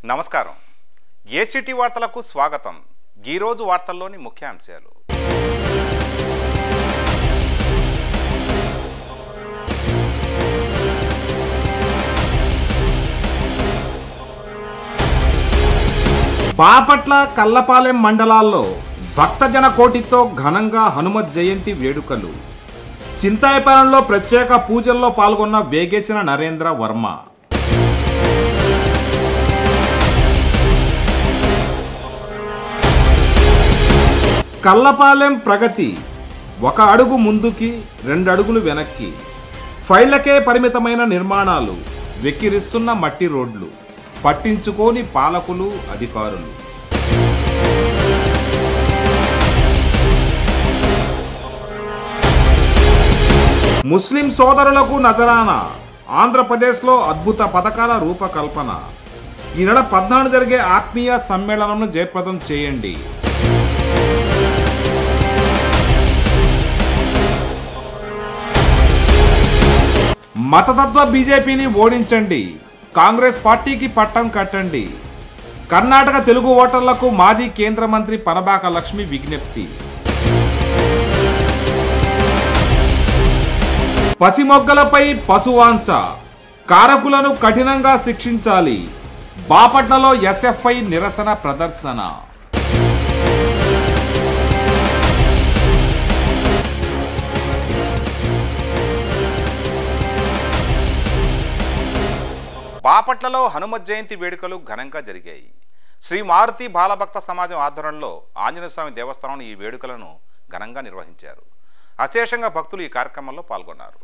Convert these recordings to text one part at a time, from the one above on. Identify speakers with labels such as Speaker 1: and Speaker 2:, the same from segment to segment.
Speaker 1: నమస్కారం ఏసీటీ వార్తలకు స్వాగతం ఈరోజు వార్తల్లోని ముఖ్యాంశాలు
Speaker 2: బాపట్ల కల్లపాలెం మండలాల్లో భక్తజన కోటితో ఘనంగా హనుమత్ జయంతి వేడుకలు చింతాయపాలెంలో ప్రత్యేక పూజల్లో పాల్గొన్న వేగేసిన నరేంద్ర వర్మ కల్లపాలెం ప్రగతి ఒక అడుగు ముందుకి రెండు అడుగులు వెనక్కి ఫైళ్లకే పరిమితమైన నిర్మాణాలు వెక్కిరిస్తున్న మట్టి రోడ్లు పట్టించుకోని పాలకులు అధికారులు ముస్లిం సోదరులకు నజరానా ఆంధ్రప్రదేశ్లో అద్భుత పథకాల రూపకల్పన ఈ నెల పద్నాలుగు జరిగే ఆత్మీయ సమ్మేళనంను జయప్రదం చేయండి మతతత్వ బీజేపీని ఓడించండి కాంగ్రెస్ పార్టీకి పట్టం కట్టండి కర్ణాటక తెలుగు ఓటర్లకు మాజీ కేంద్ర మంత్రి పనబాక లక్ష్మి విజ్ఞప్తి పసిమొగ్గలపై పశువాంచ కారకులను కఠినంగా శిక్షించాలి బాపట్లలో ఎస్ఎఫ్ఐ నిరసన ప్రదర్శన
Speaker 1: బాపట్లలో హనుమత్ జయంతి వేడుకలు ఘనంగా జరిగాయి శ్రీ మారుతి బాలభక్త సమాజం ఆధ్వర్యంలో ఆంజనేయ స్వామి దేవస్థానం ఈ వేడుకలను ఘనంగా నిర్వహించారు అశేషంగా భక్తులు ఈ కార్యక్రమంలో పాల్గొన్నారు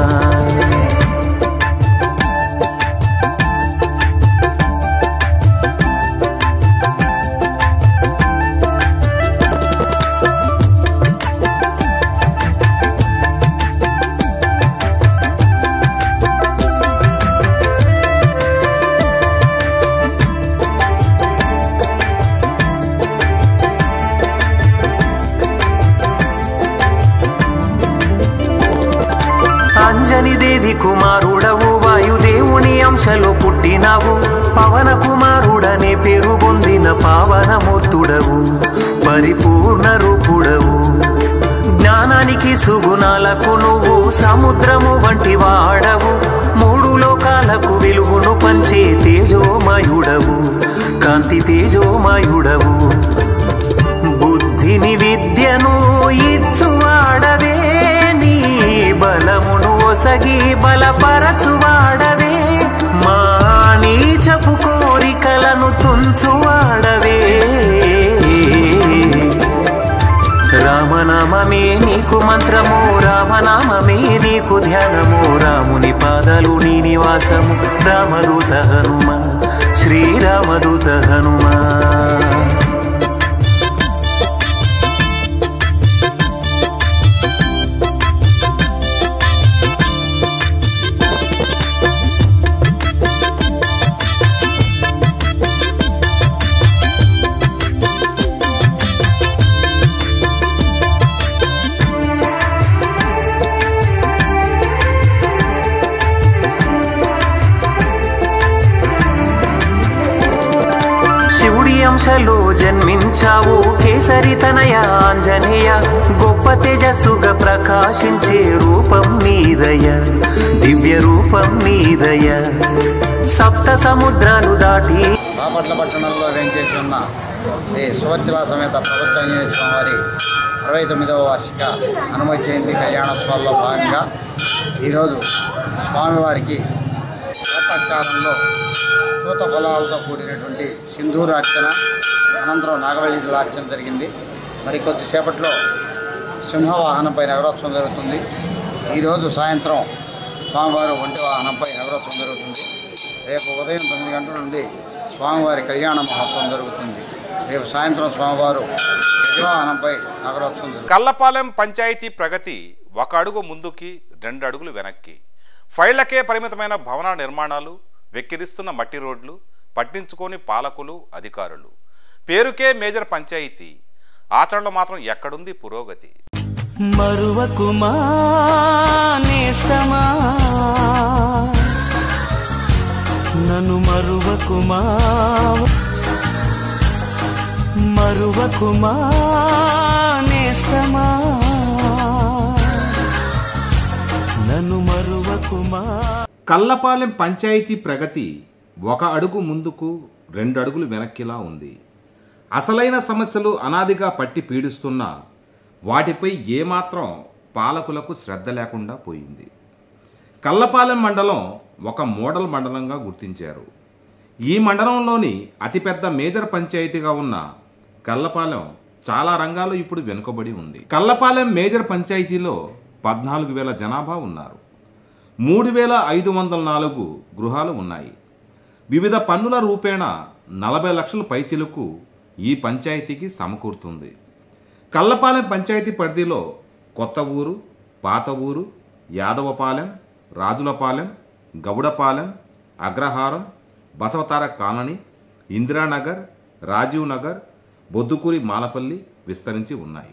Speaker 3: అంజని దేవి కుమారుడవు వాయుదేవుని అంశలో పుట్టినావు పవన కుమారుడనే పేరు పొందిన పావనమూర్తుడవు పరిపూర్ణ రూపుడవు జ్ఞానానికి సుగుణాలకు నువ్వు సముద్రము వంటి వాడవు మూడు లోకాలకు వెలుగును పంచే తేజోమయుడవు కాంతి తేజోమయుడవు బుద్ధిని విద్యను ఇచ్చువాడవే నీ బలమును ఒసగి బలపరచువాడవే మా నీచపు కోరికలను తుంచువాడవే రామనామమే నీకు మంత్రము రామనామమే నీకు ధ్యానము రాముని పాదాలు నీ నివాసము రామదూత హనుమ శ్రీరామదూత హనుమా శివుడి అంశలో జన్మించావు కేసరి తనయ ఆంజనేయ గొప్ప తేజస్సుగా ప్రకాశించే రూపం నీదయ దివ్య రూపం నీదయ సప్త సముద్రాలు దాటి
Speaker 4: బాపట్ల పట్టణంలో వేంచేసి ఉన్న శ్రీ సువర్చల సమేత ప్రభుత్వ ఆంజనేయ స్వామివారి అరవై తొమ్మిదవ వార్షిక హనుమత్ జయంతి కళ్యాణోత్సవాల్లో భాగంగా ఈరోజు స్వామివారికి ప్రాతకాలంలో సూత ఫలాలతో కూడినటువంటి సింధూర అర్చన అనంతరం నాగవల్లి అర్చన జరిగింది మరి కొద్దిసేపట్లో సింహవాహనంపై నగరోత్సవం జరుగుతుంది ఈరోజు సాయంత్రం స్వామివారు ఒంటి వాహనంపై నగరోత్సవం జరుగుతుంది రేపు ఉదయం తొమ్మిది గంటల నుండి స్వామివారి కళ్యాణ మహోత్సవం జరుగుతుంది రేపు సాయంత్రం స్వామివారు గజవాహనంపై నగరోత్సవం జరుగుతుంది
Speaker 1: కల్లపాలెం పంచాయతీ ప్రగతి ఒక అడుగు ముందుకి రెండు అడుగులు వెనక్కి ఫైళ్లకే పరిమితమైన భవన నిర్మాణాలు వెక్కిరిస్తున్న మట్టి రోడ్లు పట్టించుకోని పాలకులు అధికారులు పేరుకే మేజర్ పంచాయతీ ఆచరణలో మాత్రం ఎక్కడుంది పురోగతి
Speaker 3: మరువకుమా నేస్తమా నన్ను మరువకుమా మరువకుమా నేస్తమా నన్ను మరువకుమా
Speaker 2: కల్లపాలెం పంచాయతీ ప్రగతి ఒక అడుగు ముందుకు రెండు అడుగులు వెనక్కిలా ఉంది అసలైన సమస్యలు అనాదిగా పట్టి పీడిస్తున్న వాటిపై ఏమాత్రం పాలకులకు శ్రద్ధ లేకుండా పోయింది కల్లపాలెం మండలం ఒక మోడల్ మండలంగా గుర్తించారు ఈ మండలంలోని అతిపెద్ద మేజర్ పంచాయతీగా ఉన్న కల్లపాలెం చాలా రంగాల్లో ఇప్పుడు వెనుకబడి ఉంది కల్లపాలెం మేజర్ పంచాయతీలో పద్నాలుగు వేల జనాభా ఉన్నారు మూడు వేల ఐదు వందల నాలుగు గృహాలు ఉన్నాయి వివిధ పన్నుల రూపేణ నలభై లక్షల పైచిలకు ఈ పంచాయతీకి సమకూరుతుంది కల్లపాలెం పంచాయతీ పరిధిలో కొత్త ఊరు పాత ఊరు యాదవపాలెం రాజులపాలెం గౌడపాలెం అగ్రహారం బసవతార కాలనీ ఇందిరానగర్ రాజీవ్ నగర్ బొద్దుకూరి మాలపల్లి విస్తరించి ఉన్నాయి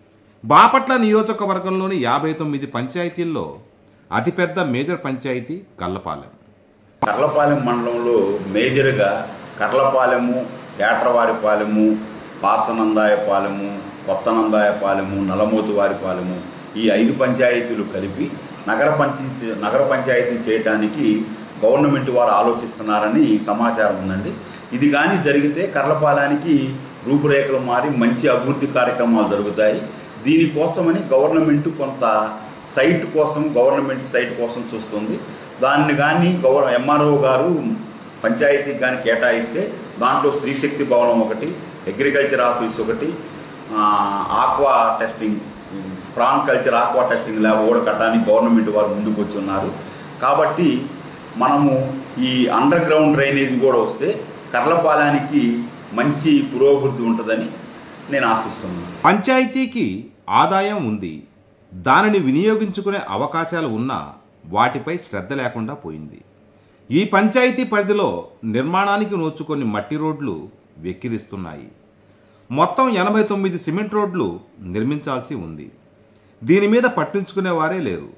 Speaker 2: బాపట్ల నియోజకవర్గంలోని యాభై తొమ్మిది పంచాయతీల్లో అతిపెద్ద మేజర్ పంచాయతీ కల్లపాలెం
Speaker 5: కర్లపాలెం మండలంలో మేజర్గా కర్లపాలెము ఏట్రవారిపాలెము పాతనందాయపాలెము కొత్తనందాయపాలెము నలమోతువారిపాలెము ఈ ఐదు పంచాయతీలు కలిపి నగర పంచాయతీ నగర పంచాయతీ చేయడానికి గవర్నమెంట్ వారు ఆలోచిస్తున్నారని సమాచారం ఉందండి ఇది కానీ జరిగితే కర్లపాలానికి రూపురేఖలు మారి మంచి అభివృద్ధి కార్యక్రమాలు జరుగుతాయి దీనికోసమని గవర్నమెంట్ కొంత సైట్ కోసం గవర్నమెంట్ సైట్ కోసం చూస్తుంది దాన్ని కానీ గౌర ఎంఆర్ఓ గారు పంచాయతీకి కానీ కేటాయిస్తే దాంట్లో శ్రీశక్తి భవనం ఒకటి అగ్రికల్చర్ ఆఫీస్ ఒకటి ఆ, aqua testing prawn culture aqua testing lab కూడా కట్టడానికి గవర్నమెంట్ వారు ముందుకు వచ్చి ఉన్నారు కాబట్టి మనము ఈ అండర్ గ్రౌండ్ డ్రైనేజ్ కూడా వస్తే కర్లపాలానికి మంచి పురోభివృద్ధి ఉంటుందని నేను ఆశిస్తున్నాను
Speaker 2: పంచాయతీకి ఆదాయం ఉంది దానిని వినియోగించుకునే అవకాశాలు ఉన్నా వాటిపై శ్రద్ధ లేకుండా పోయింది ఈ పంచాయతీ పరిధిలో నిర్మాణానికి నోచుకొని మట్టి రోడ్లు వెక్కిరిస్తున్నాయి మొత్తం ఎనభై తొమ్మిది సిమెంట్ రోడ్లు నిర్మించాల్సి ఉంది దీని మీద పట్టించుకునే వారే లేరు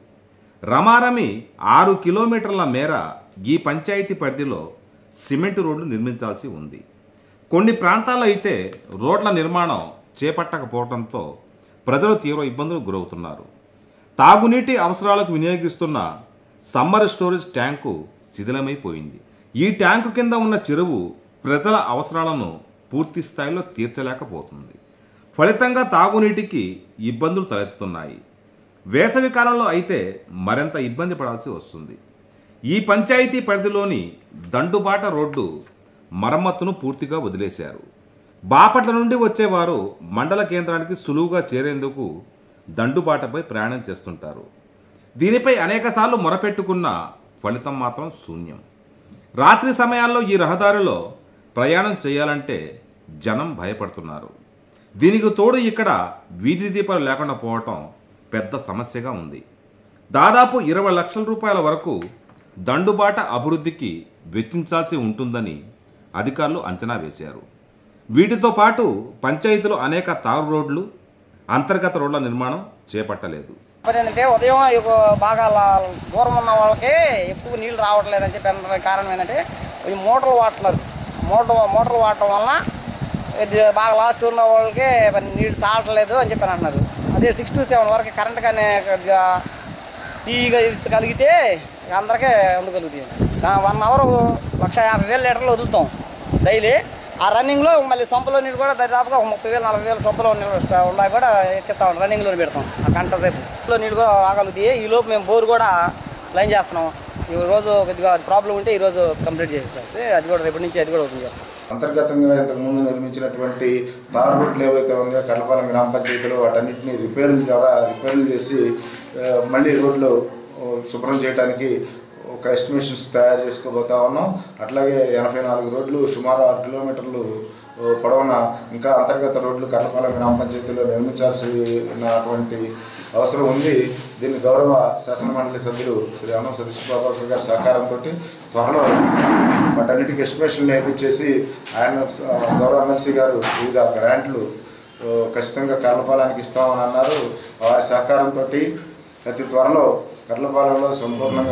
Speaker 2: రమారమి ఆరు కిలోమీటర్ల మేర ఈ పంచాయతీ పరిధిలో సిమెంట్ రోడ్లు నిర్మించాల్సి ఉంది కొన్ని ప్రాంతాల్లో అయితే రోడ్ల నిర్మాణం చేపట్టకపోవడంతో ప్రజలు తీవ్ర ఇబ్బందులకు గురవుతున్నారు తాగునీటి అవసరాలకు వినియోగిస్తున్న సమ్మర్ స్టోరేజ్ ట్యాంకు శిథిలమైపోయింది ఈ ట్యాంకు కింద ఉన్న చెరువు ప్రజల అవసరాలను పూర్తి స్థాయిలో తీర్చలేకపోతుంది ఫలితంగా తాగునీటికి ఇబ్బందులు తలెత్తుతున్నాయి వేసవి కాలంలో అయితే మరింత ఇబ్బంది పడాల్సి వస్తుంది ఈ పంచాయతీ పరిధిలోని దండుబాట రోడ్డు మరమ్మతును పూర్తిగా వదిలేశారు బాపట్ల నుండి వచ్చేవారు మండల కేంద్రానికి సులువుగా చేరేందుకు దండుబాటపై ప్రయాణం చేస్తుంటారు దీనిపై అనేకసార్లు మొరపెట్టుకున్న ఫలితం మాత్రం శూన్యం రాత్రి సమయాల్లో ఈ రహదారిలో ప్రయాణం చేయాలంటే జనం భయపడుతున్నారు దీనికి తోడు ఇక్కడ వీధి దీపాలు లేకుండా పోవటం పెద్ద సమస్యగా ఉంది దాదాపు ఇరవై లక్షల రూపాయల వరకు దండుబాట అభివృద్ధికి వెచ్చించాల్సి ఉంటుందని అధికారులు అంచనా వేశారు వీటితో పాటు పంచాయతీలో అనేక తారు రోడ్లు అంతర్గత రోడ్ల నిర్మాణం చేపట్టలేదు
Speaker 6: కాకపోతే ఏంటంటే ఉదయం ఇక బాగా లా- దూరం ఉన్న వాళ్ళకి ఎక్కువ నీళ్ళు రావట్లేదు అని చెప్పి అనడానికి కారణం ఏంటంటే ఈ మోటార్లు వాడుతున్నారు మోటార్ మోటార్లు వాడటం వలన ఇది బాగా లాస్ట్ ఉన్న వాళ్ళకి మరి నీళ్ళు చాలట్లేదు అని చెప్పి అంటున్నారు అదే సిక్స్ టు సెవెన్ వరకు కరెంట్ కానీ కొద్దిగా తీగా ఇచ్చగలిగితే ఇక అందరికీ ఉండగలుగుతాయి వన్ అవర్ లక్ష యాభై వేల లీటర్లు వదులుతాం డైలీ ఆ రన్నింగ్లో మళ్ళీ సొంపలో నీళ్ళు కూడా దాదాపుగా ఒక ముప్పై వేలు నలభై వేల సొంపలో నీళ్ళు ఉన్నాయి కూడా ఎక్కిస్తాం రన్నింగ్లో పెడతాం ఆ గంట సేపు లో నీళ్ళు కూడా రాగలుగుతాయి ఈ లోపు మేము బోర్ కూడా లైన్ చేస్తున్నాం ఈ రోజు కొద్దిగా ప్రాబ్లం ఉంటే ఈ రోజు కంప్లీట్ చేసేస్తే అది కూడా రేపటి నుంచి అది కూడా ఓపెన్ చేస్తాం
Speaker 7: అంతర్గతంగా ఇంతకుముందు నిర్మించినటువంటి తారు రోడ్లు ఏవైతే ఉన్నాయో కర్లపాలెం గ్రామ పంచాయతీలో వాటన్నిటిని రిపేర్ల ద్వారా రిపేర్లు చేసి ఆ, మళ్ళీ రోడ్లు ఆ, శుభ్రం చేయడానికి ఒక ఎస్టిమేషన్స్ తయారు చేసుకోబోతా ఉన్నాం అట్లాగే ఎనభై నాలుగు రోడ్లు సుమారు ఆరు కిలోమీటర్లు ఆ, పొడవున ఇంకా అంతర్గత రోడ్లు కర్లపాలెం గ్రామ పంచాయతీలో నిర్మించాల్సినటువంటి అవసరం ఉంది దీన్ని గౌరవ శాసనమండలి సభ్యులు శ్రీ అన్నం సతీష్ బాబు గారి సహకారంతో త్వరలో వాటన్నిటికీ ఎస్టిమేషన్ నేర్పించేసి ఆయన ఆ, గౌరవ ఎమ్మెల్సీ గారు వివిధ గ్రాంట్లు ఆ, ఖచ్చితంగా కర్లపాలానికి ఇస్తామని అన్నారు వారి సహకారంతో అతి త్వరలో కర్లపాలెంలో సంపూర్ణంగా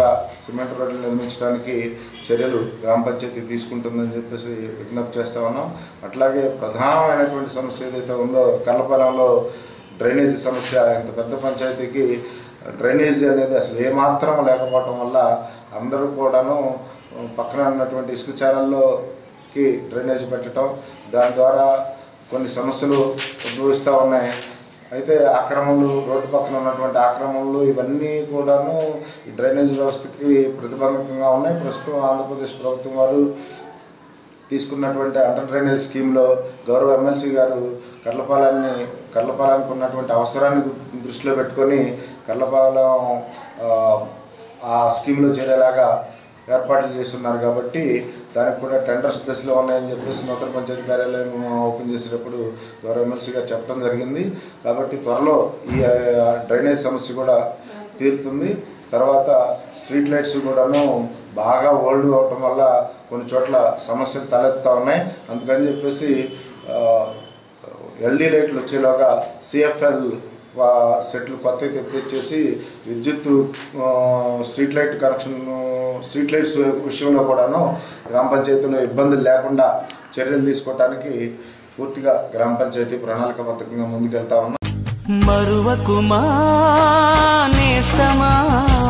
Speaker 7: సిమెంట్ రోడ్లు నిర్మించడానికి చర్యలు గ్రామ పంచాయతీ తీసుకుంటుందని చెప్పేసి విజ్ఞప్తి చేస్తా ఉన్నాం అట్లాగే ప్రధానమైనటువంటి సమస్య ఏదైతే ఉందో కల్లపాలెంలో డ్రైనేజీ సమస్య ఇంత పెద్ద పంచాయతీకి డ్రైనేజీ అనేది అసలు ఏమాత్రం లేకపోవటం వల్ల అందరూ కూడాను పక్కన ఉన్నటువంటి ఇసుక ఛానల్లోకి డ్రైనేజ్ పెట్టడం దాని ద్వారా కొన్ని సమస్యలు ఉద్భవిస్తూ ఉన్నాయి అయితే ఆక్రమణలు రోడ్డు పక్కన ఉన్నటువంటి ఆక్రమణలు ఇవన్నీ కూడాను ఈ డ్రైనేజ్ వ్యవస్థకి ప్రతిబంధకంగా ఉన్నాయి ప్రస్తుతం ఆంధ్రప్రదేశ్ ప్రభుత్వం వారు తీసుకున్నటువంటి అండర్ డ్రైనేజ్ స్కీమ్లో గౌరవ ఎమ్మెల్సీ గారు కర్లపాలెంని కర్లపాలెంకి ఉన్నటువంటి అవసరాన్ని గు- దృష్టిలో పెట్టుకొని కర్లపాలెం ఆ, ఆ స్కీమ్లో చేరేలాగా ఏర్పాట్లు చేస్తున్నారు కాబట్టి దానికి కూడా టెండర్స్ దశలో ఉన్నాయని చెప్పేసి నూతన పంచాయతీ కార్యాలయం ఓపెన్ చేసేటప్పుడు గౌరవ ఎమ్మెల్సీ గారు చెప్పడం జరిగింది కాబట్టి త్వరలో ఈ ఆ, డ్రైనేజ్ సమస్య కూడా తీరుతుంది తర్వాత స్ట్రీట్ లైట్స్ కూడాను బాగా ఓల్డ్ అవటం వల్ల కొన్ని చోట్ల సమస్యలు తలెత్తుతా ఉన్నాయి అందుకని చెప్పేసి ఎల్డీ లైట్లు వచ్చేలాగా సిఎఫ్ఎల్ సెట్లు కొత్తవి తెప్పించేసి విద్యుత్ ఆ, street light connection street lights విషయంలో కూడాను గ్రామ పంచాయతీలో ఇబ్బందులు లేకుండా చర్యలు తీసుకోవడానికి పూర్తిగా గ్రామ పంచాయతీ ప్రణాళికాబద్ధంగా ముందుకెళ్తా ఉన్నాం
Speaker 3: మరువకుమా నేస్తమా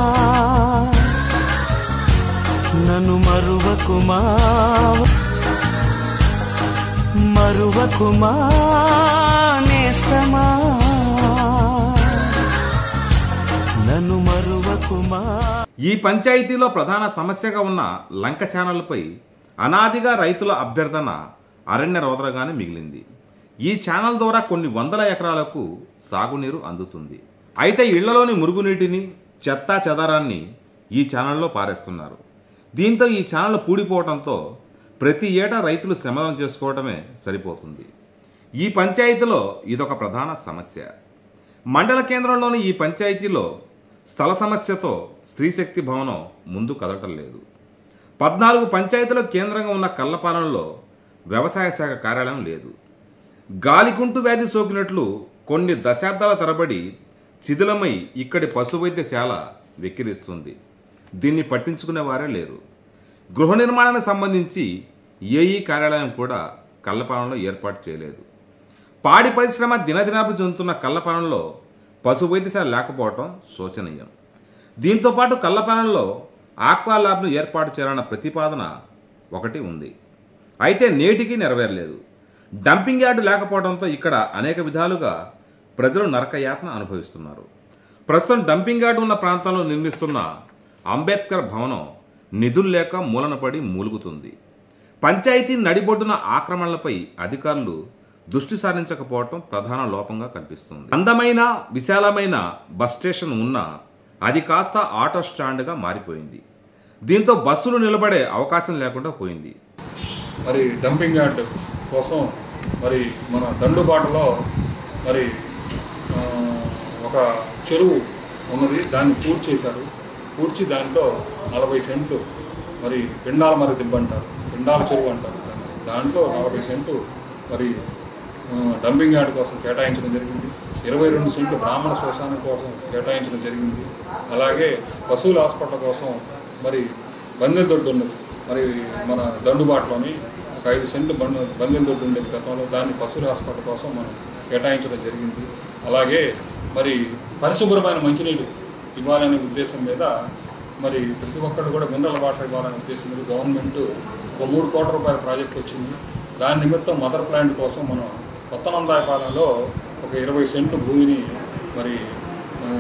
Speaker 3: నన్ను మరువకుమా మరువకుమా నేస్తమా నన్ను మరువకుమా
Speaker 2: ఈ పంచాయతీలో ప్రధాన సమస్యగా ఉన్న లంక ఛానల్పై అనాదిగా రైతుల అభ్యర్థన అరణ్య రోదరగానే మిగిలింది ఈ ఛానల్ ద్వారా కొన్ని వందల ఎకరాలకు సాగునీరు అందుతుంది అయితే ఇళ్లలోని మురుగునీటిని చెత్తా చెదారాన్ని ఈ ఛానల్లో పారేస్తున్నారు దీంతో ఈ ఛానల్ పూడిపోవడంతో ప్రతి ఏటా రైతులు శ్రమదం చేసుకోవడమే సరిపోతుంది ఈ పంచాయతీలో ఇదొక ప్రధాన సమస్య మండల కేంద్రంలోని ఈ పంచాయతీలో స్థల సమస్యతో స్త్రీశక్తి భవనం ముందు కదలటం లేదు పద్నాలుగు పంచాయతీల కేంద్రంగా ఉన్న కల్లపాలెంలో వ్యవసాయ శాఖ కార్యాలయం లేదు గాలికుంటు వ్యాధి సోకినట్లు కొన్ని దశాబ్దాల తరబడి శిథిలమై ఇక్కడి పశు వైద్యశాల వెక్కిరిస్తుంది దీన్ని పట్టించుకునే వారే లేరు గృహ నిర్మాణానికి సంబంధించి ఏఈ కార్యాలయం కూడా కల్లపాలెంలో ఏర్పాటు చేయలేదు పాడి పరిశ్రమ దినదినాభివృద్ధి చెందుతున్న కల్లపాలెంలో పశు వైద్యశాల లేకపోవడం శోచనీయం దీంతో పాటు కల్లపాలెంలో ఆక్వా ల్యాబ్ను ఏర్పాటు చేయాలన్న ప్రతిపాదన ఒకటి ఉంది అయితే నేటికి నెరవేరలేదు డంపింగ్ యార్డు లేకపోవడంతో ఇక్కడ అనేక విధాలుగా ప్రజలు నరకయాతన అనుభవిస్తున్నారు ప్రస్తుతం డంపింగ్ యార్డు ఉన్న ప్రాంతంలో నిర్మిస్తున్న అంబేద్కర్ భవనం నిధులు లేక మూలన పడి మూలుగుతుంది పంచాయతీ నడిబొడ్డున ఆక్రమణలపై అధికారులు దృష్టి సారించకపోవటం ప్రధాన లోపంగా కనిపిస్తుంది అందమైన విశాలమైన బస్ స్టేషన్ ఉన్నా అది కాస్త ఆటో స్టాండ్గా మారిపోయింది దీంతో బస్సులు నిలబడే అవకాశం లేకుండా పోయింది
Speaker 8: మరి డంపింగ్ యార్డ్ కోసం మరి మన దండుబాటులో మరి ఆ, ఒక చెరువు ఉన్నది దాన్ని పూర్తి చేశారు పూడ్చి దాంట్లో నలభై సెంట్లు మరి పిండాల మరి దిబ్బ అంటారు పిండాల చెరువు అంటారు దాన్ని దాంట్లో నలభై సెంట్లు మరి ఆ, డంపింగ్ యార్డ్ కోసం కేటాయించడం జరిగింది ఇరవై రెండు సెంట్లు బ్రాహ్మణ శ్మశానం కోసం కేటాయించడం జరిగింది అలాగే పశువుల హాస్పిటల్ కోసం మరి బందెందొడ్డు ఉన్నది మరి మన దండుబాటులోని ఒక ఐదు సెంట్లు బండు బందెందొడ్డు ఉండేది గతంలో దాన్ని పశువుల హాస్పిటల్ కోసం మనం కేటాయించడం జరిగింది అలాగే మరి పరిశుభ్రమైన మంచినీళ్ళు ఇవ్వాలనే ఉద్దేశం మీద మరి ప్రతి ఒక్కరు కూడా మినరల్ వాటర్ ఇవ్వాలనే ఉద్దేశం మీద గవర్నమెంట్ ఒక మూడు కోట్ల రూపాయల ప్రాజెక్ట్ వచ్చింది దాని నిమిత్తం మదర్ ప్లాంట్ కోసం మనం కొత్త నందాయపాలెంలో ఒక ఇరవై సెంట్లు భూమిని మరి ఆ,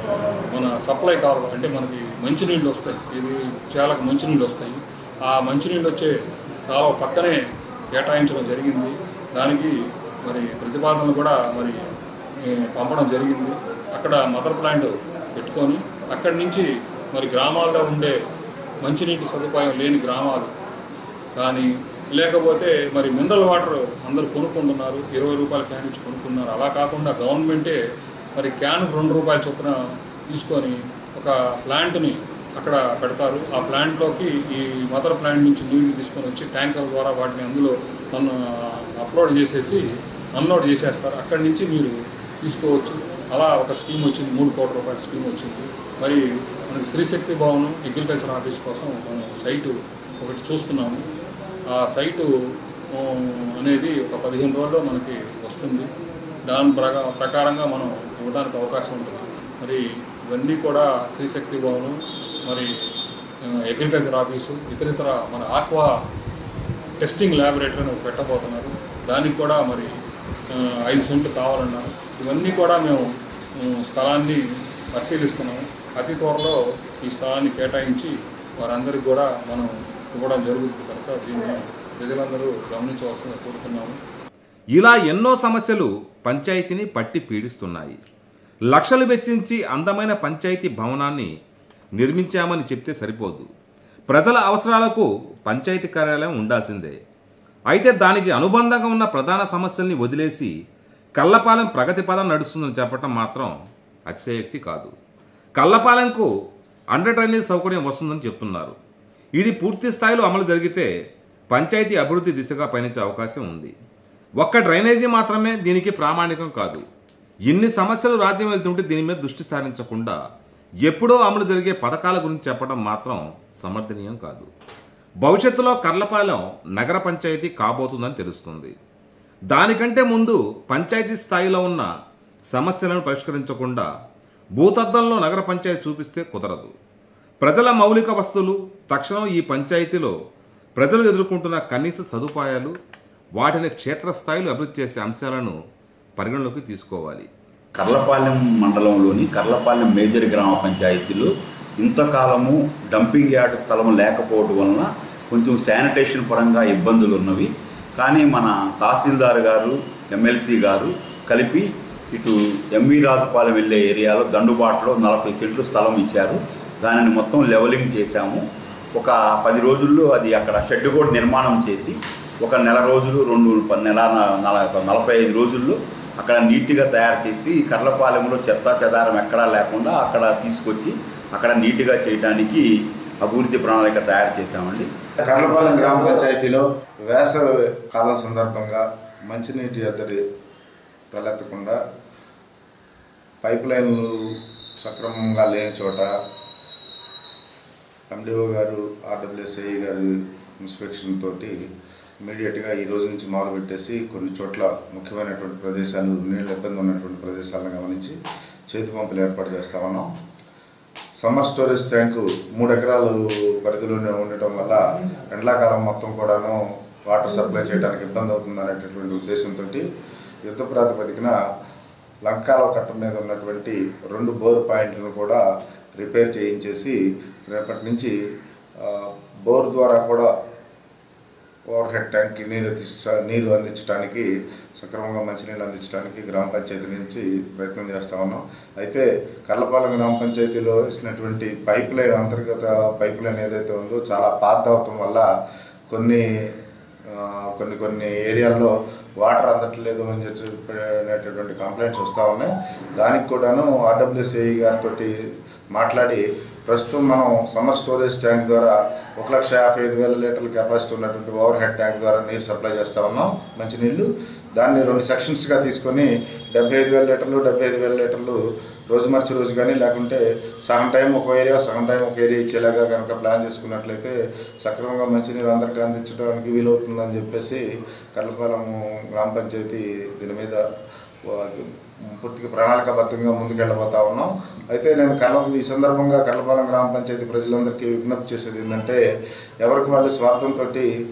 Speaker 8: మన సప్లై కావాలి అంటే మనకి మంచినీళ్ళు వస్తాయి ఇది చాలా మంచినీళ్ళు వస్తాయి ఆ మంచినీళ్ళు వచ్చే కాలువ పక్కనే కేటాయించడం జరిగింది దానికి మరి ప్రతిపాదనలు కూడా మరి ఏ, పంపడం జరిగింది అక్కడ మదర్ ప్లాంట్ పెట్టుకొని అక్కడి నుంచి మరి గ్రామాల్లో ఉండే మంచినీటి సదుపాయం లేని గ్రామాలు కానీ లేకపోతే మరి మినరల్ వాటర్ అందరూ కొనుక్కుంటున్నారు ఇరవై రూపాయల క్యాన్ ఇచ్చి కొనుక్కున్నారు అలా కాకుండా గవర్నమెంటే మరి క్యాన్ రెండు రూపాయల చొప్పున తీసుకొని ఒక ప్లాంట్ని అక్కడ పెడతారు ఆ ప్లాంట్లోకి ఈ మదర్ ప్లాంట్ నుంచి నీళ్లు తీసుకొని వచ్చి ట్యాంకర్ ద్వారా వాటిని అందులో అన్ అప్లోడ్ చేసేసి అన్లోడ్ చేసేస్తారు అక్కడి నుంచి మీరు తీసుకోవచ్చు అలా ఒక స్కీమ్ వచ్చింది మూడు కోట్ల రూపాయల స్కీమ్ వచ్చింది మరి మనకి శ్రీశక్తి భవనం అగ్రికల్చర్ ఆఫీస్ కోసం మనం సైటు ఒకటి చూస్తున్నాము ఆ సైటు ఆ, అనేది ఒక పదిహేను రోజుల్లో మనకి వస్తుంది దాని ప్రకా ప్రకారంగా మనం ఇవ్వడానికి అవకాశం ఉంటుంది మరి ఇవన్నీ కూడా శ్రీశక్తి భవనం మరి ఆ, అగ్రికల్చర్ ఆఫీసు ఇతరితర మన ఆక్వా టెస్టింగ్ ల్యాబొరేటరీని ఒకటి పెట్టబోతున్నారు దానికి కూడా మరి ఆ, ఐదు సెంట్లు కావాలన్నారు ఇవన్నీ కూడా మేము ఆ, స్థలాన్ని పరిశీలిస్తున్నాము అతి త్వరలో ఈ స్థలాన్ని కేటాయించి వారందరికీ కూడా మనం ఇవ్వడం జరుగుతుంది కనుక దీన్ని ప్రజలందరూ గమనించవలసిందిగా కోరుతున్నాము
Speaker 2: ఇలా ఎన్నో సమస్యలు పంచాయతీని పట్టి పీడిస్తున్నాయి లక్షలు వెచ్చించి అందమైన పంచాయతీ భవనాన్ని నిర్మించామని చెప్తే సరిపోదు ప్రజల అవసరాలకు పంచాయతీ కార్యాలయం ఉండాల్సిందే అయితే దానికి అనుబంధంగా ఉన్న ప్రధాన సమస్యల్ని వదిలేసి కల్లపాలెం ప్రగతి పదం నడుస్తుందని చెప్పటం మాత్రం అతిశయోక్తి కాదు కల్లపాలెంకు అండర్ డ్రైనేజ్ సౌకర్యం వస్తుందని చెప్తున్నారు ఇది పూర్తి స్థాయిలో అమలు జరిగితే పంచాయతీ అభివృద్ధి దిశగా పయనించే అవకాశం ఉంది ఒక్క డ్రైనేజీ మాత్రమే దీనికి ప్రామాణికం కాదు ఇన్ని సమస్యలు రాజ్యం వెళ్తుంటే దీని మీద దృష్టి సారించకుండా ఎప్పుడో అమలు జరిగే పథకాల గురించి చెప్పడం మాత్రం సమర్థనీయం కాదు భవిష్యత్తులో కర్లపాలెం నగర పంచాయతీ కాబోతుందని తెలుస్తుంది దానికంటే ముందు పంచాయతీ స్థాయిలో ఉన్న సమస్యలను పరిష్కరించకుండా భూతద్దంలో నగర పంచాయతీ చూపిస్తే కుదరదు ప్రజల మౌలిక వస్తువులు తక్షణం ఈ పంచాయతీలో ప్రజలు ఎదుర్కొంటున్న కనీస సదుపాయాలు వాటిని క్షేత్రస్థాయిలో అభివృద్ధి చేసే అంశాలను పరిగణలోకి తీసుకోవాలి
Speaker 5: కర్లపాలెం మండలంలోని కర్లపాలెం మేజర్ గ్రామ పంచాయతీలో ఇంతకాలము డంపింగ్ యార్డ్ స్థలం లేకపోవడం వలన కొంచెం శానిటేషన్ పరంగా ఇబ్బందులు ఉన్నవి కానీ మన తహసీల్దార్ గారు ఎమ్మెల్సీ గారు కలిపి ఇటు ఎంవి రాజుపాలెం వెళ్ళే ఏరియాలో దండుబాటులో నలభై సెంట్లు స్థలం ఇచ్చారు దానిని మొత్తం లెవలింగ్ చేశాము ఒక పది రోజుల్లో అది అక్కడ షెడ్ కూడా నిర్మాణం చేసి ఒక నెల రోజులు రెండు ప- నెల న- నల- నలభై ఐదు రోజుల్లో అక్కడ నీట్గా తయారు చేసి కర్లపాలెంలో చెత్త చెదారం ఎక్కడా లేకుండా అక్కడ తీసుకొచ్చి అక్కడ నీట్గా చేయడానికి అభివృద్ధి ప్రణాళిక తయారు చేశామండి
Speaker 7: కర్లపాలెం గ్రామ పంచాయతీలో వేసవి కాలం సందర్భంగా మంచినీటి ఎద్దడి తలెత్తకుండా పైప్ లైన్లు సక్రమంగా లేని చోట ఎండిఓ గారు ఆర్డబ్ల్యూఎస్ఐ గారి ఇన్స్పెక్షన్ తోటి ఇమీడియట్గా ఈ రోజు నుంచి మొదలు పెట్టేసి కొన్ని చోట్ల ముఖ్యమైనటువంటి ప్రదేశాలు నీళ్ళ ఇబ్బంది ఉన్నటువంటి ప్రదేశాలను గమనించి చేతి పంపులు ఏర్పాటు చేస్తా ఉన్నాం సమ్మర్ స్టోరేజ్ ట్యాంకు మూడు ఎకరాలు పరిధిలోనే ఉండటం వల్ల ఎండాకాలం మొత్తం కూడాను వాటర్ సప్లై చేయడానికి ఇబ్బంది అవుతుంది అనేటటువంటి ఉద్దేశంతో యుద్ధ ప్రాతిపదికన లంకాల కట్ట మీద ఉన్నటువంటి రెండు బోర్ పాయింట్లను కూడా రిపేర్ చేయించేసి రేపటి నుంచి ఆ, బోర్ ద్వారా కూడా ఓవర్ హెడ్ ట్యాంక్కి నీరు అందించ నీరు అందించడానికి సక్రమంగా మంచినీళ్ళు అందించడానికి గ్రామ పంచాయతీ నుంచి ప్రయత్నం చేస్తా ఉన్నాం అయితే కర్లపాలెం గ్రామ పంచాయతీలో వేసినటువంటి పైప్ లైన్ అంతర్గత పైప్ లైన్ ఏదైతే ఉందో చాలా పాత అవటం వల్ల కొన్ని ఆ, కొన్ని కొన్ని ఏరియాల్లో వాటర్ అందట్లేదు అని చెప్పి అనేటటువంటి కంప్లైంట్స్ వస్తూ ఉన్నాయి దానికి కూడాను ఆర్డబ్ల్యూసిఐ గారితో మాట్లాడి ప్రస్తుతం మనం సమ్మర్ స్టోరేజ్ ట్యాంక్ ద్వారా ఒక లక్ష యాభై ఐదు వేల లీటర్ల కెపాసిటీ ఉన్నటువంటి ఓవర్ హెడ్ ట్యాంక్ ద్వారా నీరు సప్లై చేస్తూ ఉన్నాం మంచినీళ్ళు దాన్ని రెండు సెక్షన్స్గా తీసుకొని డెబ్బై ఐదు వేల లీటర్లు డెబ్బై ఐదు వేల లీటర్లు రోజు మార్చి రోజు కానీ లేకుంటే సగం టైం ఒక ఏరియా సగం టైం ఒక ఏరియా ఇచ్చేలాగా కనుక ప్లాన్ చేసుకున్నట్లయితే సక్రమంగా మంచినీరు అందరికీ అందించడానికి వీలవుతుందని చెప్పేసి కర్లపాలెం గ్రామ పంచాయతీ దీని మీద వా- పూర్తిగా ప్రణాళికాబద్ధంగా ముందుకెళ్ళబోతా ఉన్నాం అయితే నేను కర్ల ఈ సందర్భంగా కర్లపాలెం గ్రామ పంచాయతీ ప్రజలందరికీ విజ్ఞప్తి చేసేది ఏంటంటే ఎవరికి వాళ్ళు స్వార్థంతో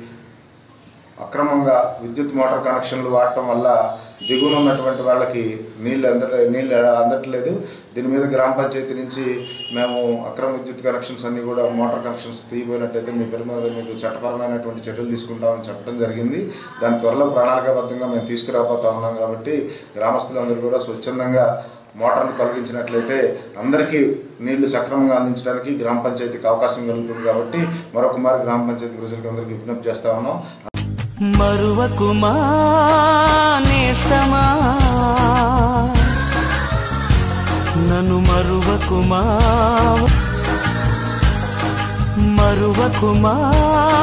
Speaker 7: అక్రమంగా విద్యుత్ మోటార్ కనెక్షన్లు వాడటం వల్ల దిగువన ఉన్నటువంటి వాళ్ళకి నీళ్ళు అంద నీళ్ళు అందట్లేదు దీని మీద గ్రామ పంచాయతీ నుంచి మేము అక్రమ విద్యుత్ కనెక్షన్స్ అన్నీ కూడా మోటార్ కనెక్షన్స్ తీయబోయినట్టయితే మీ పేరు మీద మీకు చట్టపరమైనటువంటి చర్యలు తీసుకుంటామని చెప్పడం జరిగింది దాని త్వరలో ప్రణాళికాబద్ధంగా మేము తీసుకురాబోతా ఉన్నాం కాబట్టి గ్రామస్తులందరూ కూడా స్వచ్ఛందంగా మోటార్లు తొలగించినట్లయితే అందరికీ నీళ్లు సక్రమంగా అందించడానికి గ్రామ పంచాయతీకి అవకాశం కలుగుతుంది కాబట్టి మరొక మారు గ్రామ పంచాయతీ ప్రజలకు అందరికీ విజ్ఞప్తి చేస్తా ఉన్నాం
Speaker 3: మరువకుమా నేస్తమా నన్ను మరువకుమా మరువకుమా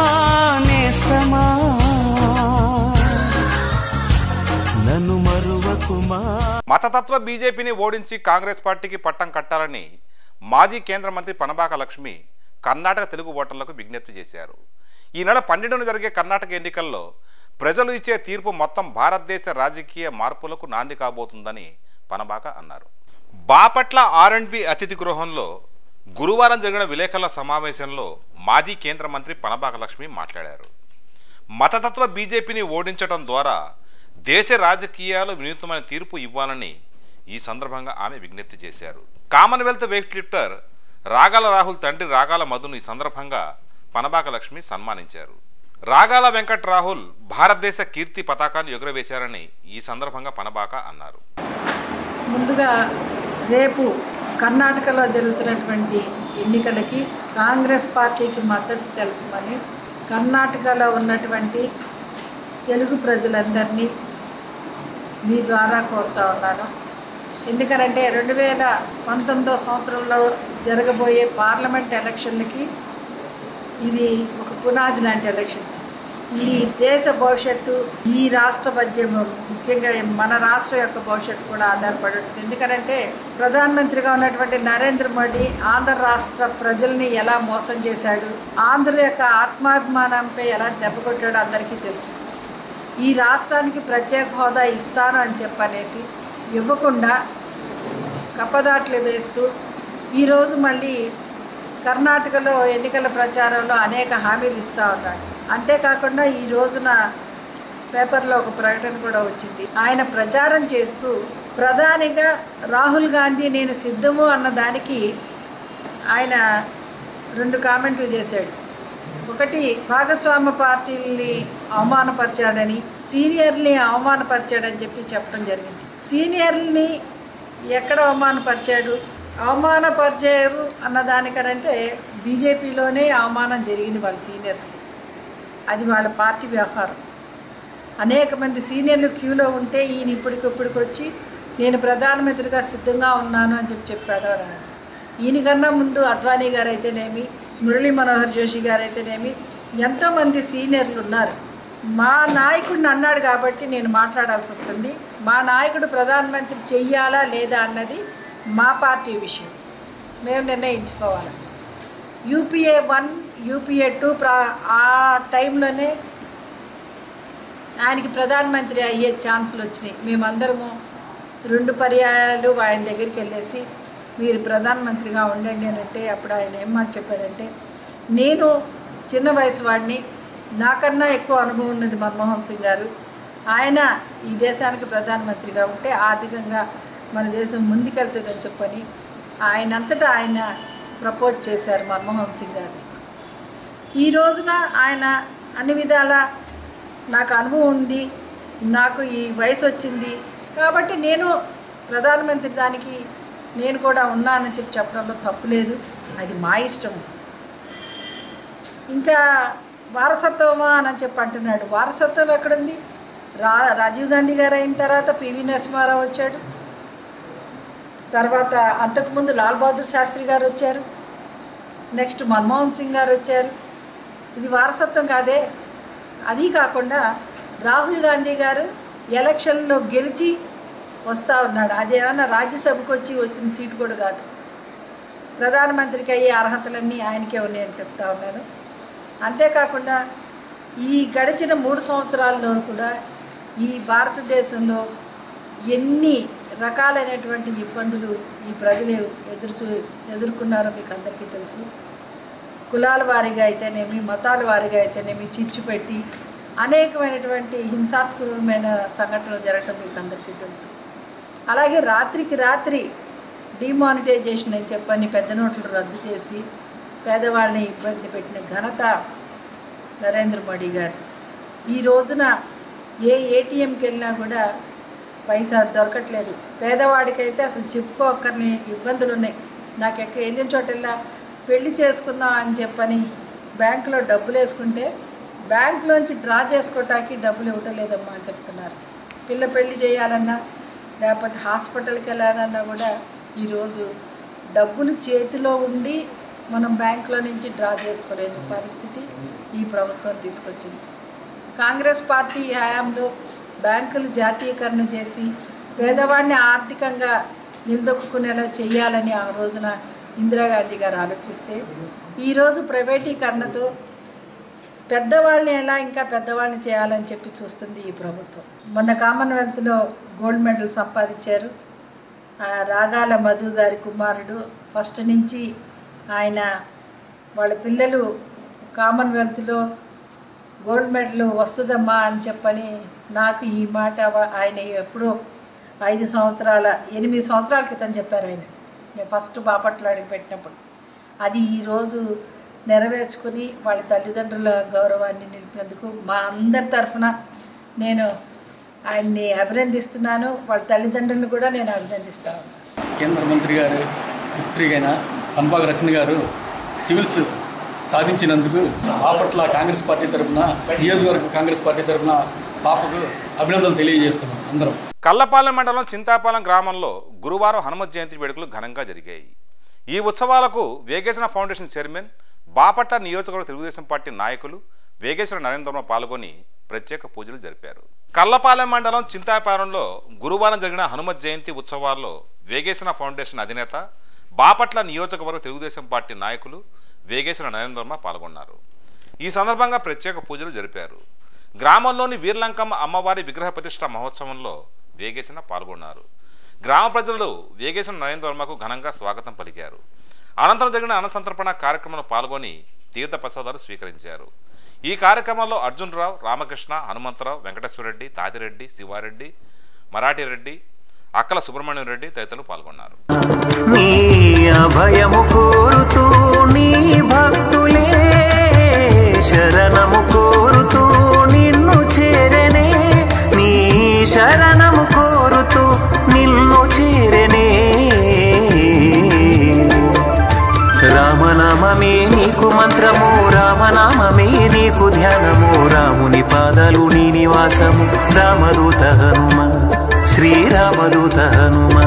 Speaker 3: నేస్తమా నన్ను మరువ మరువకుమా
Speaker 1: మతతత్వ బీజేపీని ఓడించి కాంగ్రెస్ పార్టీకి పట్టం కట్టాలని మాజీ కేంద్ర మంత్రి పనబాక లక్ష్మి కర్ణాటక తెలుగు ఓటర్లకు విజ్ఞప్తి చేశారు ఈ నెల పన్నెండున జరిగే కర్ణాటక ఎన్నికల్లో ప్రజలు ఇచ్చే తీర్పు మొత్తం భారతదేశ రాజకీయ మార్పులకు నాంది కాబోతుందని పనబాక అన్నారు బాపట్ల ఆర్ అండ్ బి అతిథి గృహంలో గురువారం జరిగిన విలేకరుల సమావేశంలో మాజీ కేంద్ర మంత్రి పనబాక లక్ష్మి మాట్లాడారు మతతత్వ బీజేపీని ఓడించడం ద్వారా దేశ రాజకీయాలు వినూత్నమైన తీర్పు ఇవ్వాలని ఈ సందర్భంగా ఆమె విజ్ఞప్తి చేశారు కామన్వెల్త్ వెయిట్ లిఫ్టర్ రాగాల రాహుల్ తండ్రి రాగాల మధును ఈ సందర్భంగా పనబాక లక్ష్మి సన్మానించారు రాగాల వెంకట్ రాహుల్ భారతదేశ కీర్తి పతాకాన్ని ఎగురవేశారని ఈ సందర్భంగా పనబాక అన్నారు
Speaker 9: ముందుగా రేపు కర్ణాటకలో జరుగుతున్నటువంటి ఎన్నికలకి కాంగ్రెస్ పార్టీకి మద్దతు తెలుపమని కర్ణాటకలో ఉన్నటువంటి తెలుగు ప్రజలందరినీ మీ ద్వారా కోరుతా ఉన్నాను ఎందుకనంటే రెండు వేల పంతొమ్మిదో సంవత్సరంలో జరగబోయే పార్లమెంట్ ఎలక్షన్లకి ఇది ఒక పునాది లాంటి ఎలక్షన్స్ ఈ దేశ భవిష్యత్తు ఈ రాష్ట్ర బడ్జెట్ ముఖ్యంగా మన రాష్ట్రం యొక్క భవిష్యత్తు కూడా ఆధారపడి ఉంటుంది ఎందుకంటే ప్రధానమంత్రిగా ఉన్నటువంటి నరేంద్ర మోడీ ఆంధ్ర రాష్ట్ర ప్రజల్ని ఎలా మోసం చేశాడు ఆంధ్ర యొక్క ఆత్మాభిమానంపై ఎలా దెబ్బకొట్టాడో అందరికీ తెలుసు ఈ రాష్ట్రానికి ప్రత్యేక హోదా ఇస్తాను అని చెప్పనేసి ఇవ్వకుండా కప్పదాట్లు వేస్తూ ఈరోజు మళ్ళీ కర్ణాటకలో ఎన్నికల ప్రచారంలో అనేక హామీలు ఇస్తూ ఉన్నాడు అంతేకాకుండా ఈ రోజున పేపర్లో ఒక ప్రకటన కూడా వచ్చింది ఆయన ప్రచారం చేస్తూ ప్రధానిగా రాహుల్ గాంధీ నేను సిద్ధము అన్న దానికి ఆయన రెండు కామెంట్లు చేశాడు ఒకటి భాగస్వామ్య పార్టీల్ని అవమానపరిచాడని సీనియర్ని అవమానపరిచాడని చెప్పి చెప్పడం జరిగింది సీనియర్ని ఎక్కడ అవమానపరిచాడు అవమానపరిచారు అన్న దానికనంటే బీజేపీలోనే అవమానం జరిగింది వాళ్ళ సీనియర్స్కి అది వాళ్ళ పార్టీ వ్యవహారం అనేక మంది సీనియర్లు క్యూలో ఉంటే ఈయన ఇప్పటికిప్పటికి వచ్చి నేను ప్రధానమంత్రిగా సిద్ధంగా ఉన్నాను అని చెప్పి చెప్పాడు ఆయన. ఈయనకన్నా ముందు అద్వానీ గారు అయితేనేమి మురళీ మనోహర్ జోషి గారు అయితేనేమి ఎంతోమంది సీనియర్లు ఉన్నారు మా నాయకుడిని అన్నాడు కాబట్టి నేను మాట్లాడాల్సి వస్తుంది మా నాయకుడు ప్రధానమంత్రి చెయ్యాలా లేదా అన్నది మా పార్టీ విషయం మేము నిర్ణయించుకోవాలి యూపీఏ వన్ యూపీఏ టూ ప్రా ఆ టైంలోనే ఆయనకి ప్రధానమంత్రి అయ్యే ఛాన్సులు వచ్చినాయి మేమందరము రెండు పర్యాయాలు ఆయన దగ్గరికి వెళ్ళేసి మీరు ప్రధానమంత్రిగా ఉండండి అని అంటే అప్పుడు ఆయన ఏం మాట చెప్పాడంటే నేను చిన్న వయసు వాడిని నాకన్నా ఎక్కువ అనుభవం ఉన్నది మన్మోహన్ సింగ్ గారు ఆయన ఈ దేశానికి ప్రధానమంత్రిగా ఉంటే ఆర్థికంగా మన దేశం ముందుకెళ్తుందని చెప్పని ఆయనంతటా ఆయన ప్రపోజ్ చేశారు మన్మోహన్ సింగ్ గారిని ఈ రోజున ఆయన అన్ని విధాల నాకు అనుభవం ఉంది నాకు ఈ వయసు వచ్చింది కాబట్టి నేను ప్రధానమంత్రి దానికి నేను కూడా ఉన్నానని చెప్పి చెప్పడంలో తప్పు లేదు అది మా ఇష్టం ఇంకా వారసత్వమా అని చెప్పి అంటున్నాడు వారసత్వం ఎక్కడుంది రా రాజీవ్ గాంధీ గారు అయిన తర్వాత పివి నరసింహారావు వచ్చాడు తర్వాత అంతకుముందు లాల్ బహదూర్ శాస్త్రి గారు వచ్చారు నెక్స్ట్ మన్మోహన్ సింగ్ గారు వచ్చారు ఇది వారసత్వం కాదే అది కాకుండా రాహుల్ గాంధీ గారు ఎలక్షన్లో గెలిచి వస్తూ ఉన్నాడు అదేమన్నా రాజ్యసభకు వచ్చి వచ్చిన సీటు కూడా కాదు ప్రధానమంత్రికి అయ్యే అర్హతలన్నీ ఆయనకే ఉన్నాయని చెప్తా ఉన్నాను అంతేకాకుండా ఈ గడిచిన మూడు సంవత్సరాల్లో కూడా ఈ భారతదేశంలో ఎన్ని రకాలైనటువంటి ఇబ్బందులు ఈ ప్రజలు ఎదుర్చు ఎదుర్కొన్నారో మీకు అందరికీ తెలుసు కులాల వారీగా అయితేనేమి మతాల వారీగా అయితేనేమి చిచ్చు పెట్టి అనేకమైనటువంటి హింసాత్మకమైన సంఘటనలు జరగటం మీకు అందరికీ తెలుసు అలాగే రాత్రికి రాత్రి డిమానిటైజేషన్ అని చెప్పని పెద్ద నోట్లు రద్దు చేసి పేదవాళ్ళని ఇబ్బంది పెట్టిన ఘనత నరేంద్ర మోడీ గారిది ఈ రోజున ఏ ఏటీఎంకి వెళ్ళినా కూడా పైసా దొరకట్లేదు పేదవాడికైతే అసలు చెప్పుకోక్కర్ని ఇబ్బందులు ఉన్నాయి నాకు ఎక్కడ వెళ్ళిన చోట వెళ్ళా పెళ్లి చేసుకుందాం అని చెప్పని బ్యాంకులో డబ్బులు వేసుకుంటే బ్యాంకులోంచి డ్రా చేసుకోవటానికి డబ్బులు ఇవ్వటం లేదమ్మా అని చెప్తున్నారు పిల్ల పెళ్లి చేయాలన్నా లేకపోతే హాస్పిటల్కి వెళ్ళాలన్నా కూడా ఈరోజు డబ్బులు చేతిలో ఉండి మనం బ్యాంకులో నుంచి డ్రా చేసుకోలేని పరిస్థితి ఈ ప్రభుత్వం తీసుకొచ్చింది కాంగ్రెస్ పార్టీ హయాంలో బ్యాంకులు జాతీయకరణ చేసి పేదవాడిని ఆర్థికంగా నిలదొక్కునేలా చేయాలని ఆ రోజున ఇందిరాగాంధీ గారు ఆలోచిస్తే ఈరోజు ప్రైవేటీకరణతో పెద్దవాళ్ళని ఎలా ఇంకా పెద్దవాళ్ళని చేయాలని చెప్పి చూస్తుంది ఈ ప్రభుత్వం మొన్న కామన్వెల్త్లో గోల్డ్ మెడల్ సంపాదించారు ఆ రాగాల మధు గారి కుమారుడు ఫస్ట్ నుంచి ఆయన వాళ్ళ పిల్లలు కామన్వెల్త్లో గోల్డ్ మెడల్ వస్తుందమ్మా అని చెప్పని నాకు ఈ మాట వ- ఆయన ఎప్పుడో ఐదు సంవత్సరాల ఎనిమిది సంవత్సరాల క్రితం చెప్పారు ఆయన నేను ఫస్ట్ బాపట్ల అడిగి పెట్టినప్పుడు అది ఈరోజు నెరవేర్చుకుని వాళ్ళ తల్లిదండ్రుల గౌరవాన్ని నిలిపినందుకు మా అందరి తరఫున నేను ఆయన్ని అభినందిస్తున్నాను వాళ్ళ తల్లిదండ్రులను కూడా నేను అభినందిస్తాను
Speaker 10: కేంద్ర మంత్రి గారు పుత్రికైన పన్బాగ రచన గారు సివిల్స్ సాధించినందుకు బాపట్ల కాంగ్రెస్ పార్టీ తరఫున నియోజకవర్గ కాంగ్రెస్ పార్టీ తరఫున పాపకు అభినందనలు తెలియజేస్తున్నాం అందరం
Speaker 1: కల్లపాలెం మండలం చింతాపాలెం గ్రామంలో గురువారం హనుమత్ జయంతి వేడుకలు ఘనంగా జరిగాయి ఈ ఉత్సవాలకు వేగేశ్వర ఫౌండేషన్ చైర్మన్ బాపట్ల నియోజకవర్గ తెలుగుదేశం పార్టీ నాయకులు వేగేశ్వర నరేంద్రమ పాల్గొని ప్రత్యేక పూజలు జరిపారు కల్లపాలెం మండలం చింతాపాలెంలో గురువారం జరిగిన హనుమత్ జయంతి ఉత్సవాల్లో వేగేశ్వర ఫౌండేషన్ అధినేత బాపట్ల నియోజకవర్గ తెలుగుదేశం పార్టీ నాయకులు వేగేశ్వర నరేంద్రమ పాల్గొన్నారు ఈ సందర్భంగా ప్రత్యేక పూజలు జరిపారు గ్రామంలోని వీర్లంకమ్మ అమ్మవారి విగ్రహ ప్రతిష్ట మహోత్సవంలో వేగేసిన పాల్గొన్నారు గ్రామ ప్రజలు వేగేసిన నరేంద్ర వర్మకు ఘనంగా స్వాగతం పలికారు అనంతరం జరిగిన అన్నసంతర్పణ కార్యక్రమంలో పాల్గొని తీర్థ ప్రసాదాలు స్వీకరించారు ఈ కార్యక్రమంలో అర్జున్ రావు రామకృష్ణ హనుమంతరావు వెంకటేశ్వరరెడ్డి తాతిరెడ్డి శివారెడ్డి మరాఠీ రెడ్డి అక్కల సుబ్రహ్మణ్యం రెడ్డి తదితరులు పాల్గొన్నారు
Speaker 3: నీ అభయము కోరుతూ నీ భక్తులే శరణము కోరుతూ నిన్ను చేరనే నీ శరణము కోరుతూ నిన్ను చేరనే రామనామమే నీకు మంత్రము రామనామమే నీకు ధ్యానము రాముని పాదాలు నీ నివాసము రామదూత హనుమ శ్రీరామదూత హనుమా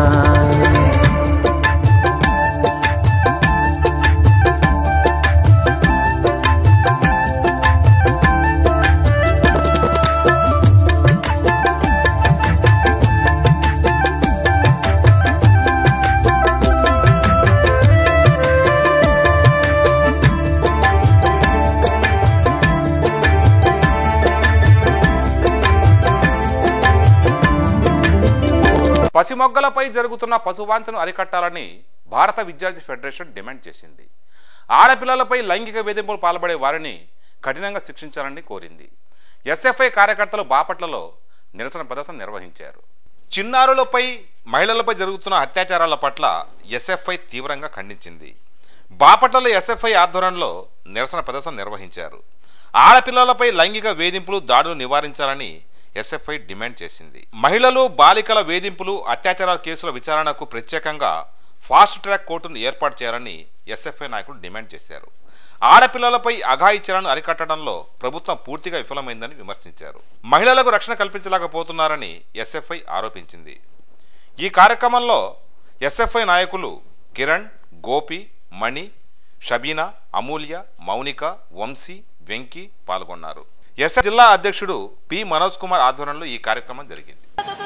Speaker 1: పసిమొగ్గలపై జరుగుతున్న పశువాంఛను అరికట్టాలని భారత విద్యార్థి ఫెడరేషన్ డిమాండ్ చేసింది ఆడపిల్లలపై లైంగిక వేధింపులు పాల్పడే వారిని కఠినంగా శిక్షించాలని కోరింది ఎస్ఎఫ్ఐ కార్యకర్తలు బాపట్లలో నిరసన ప్రదర్శన నిర్వహించారు చిన్నారులపై మహిళలపై జరుగుతున్న అత్యాచారాల పట్ల ఎస్ఎఫ్ఐ తీవ్రంగా ఖండించింది బాపట్లలో ఎస్ఎఫ్ఐ ఆధ్వర్యంలో నిరసన ప్రదర్శన నిర్వహించారు ఆడపిల్లలపై లైంగిక వేధింపులు దాడులు నివారించాలని ఎస్ఎఫ్ఐ డిమాండ్ చేసింది మహిళలు బాలికల వేధింపులు అత్యాచారాల కేసుల విచారణకు ప్రత్యేకంగా ఫాస్ట్ ట్రాక్ కోర్టును ఏర్పాటు చేయాలని ఎస్ఎఫ్ఐ నాయకులు డిమాండ్ చేశారు ఆడపిల్లలపై అఘాయిత్యాలను అరికట్టడంలో ప్రభుత్వం పూర్తిగా విఫలమైందని విమర్శించారు మహిళలకు రక్షణ కల్పించలేకపోతున్నారని ఎస్ఎఫ్ఐ ఆరోపించింది ఈ కార్యక్రమంలో ఎస్ఎఫ్ఐ నాయకులు కిరణ్ గోపి మణి షబీనా అమూల్య మౌనిక వంశీ వెంకీ పాల్గొన్నారు ఎస్ జిల్లా అధ్యక్షుడు పి మనోజ్ కుమార్ ఆధ్వర్యంలో ఈ కార్యక్రమం జరిగింది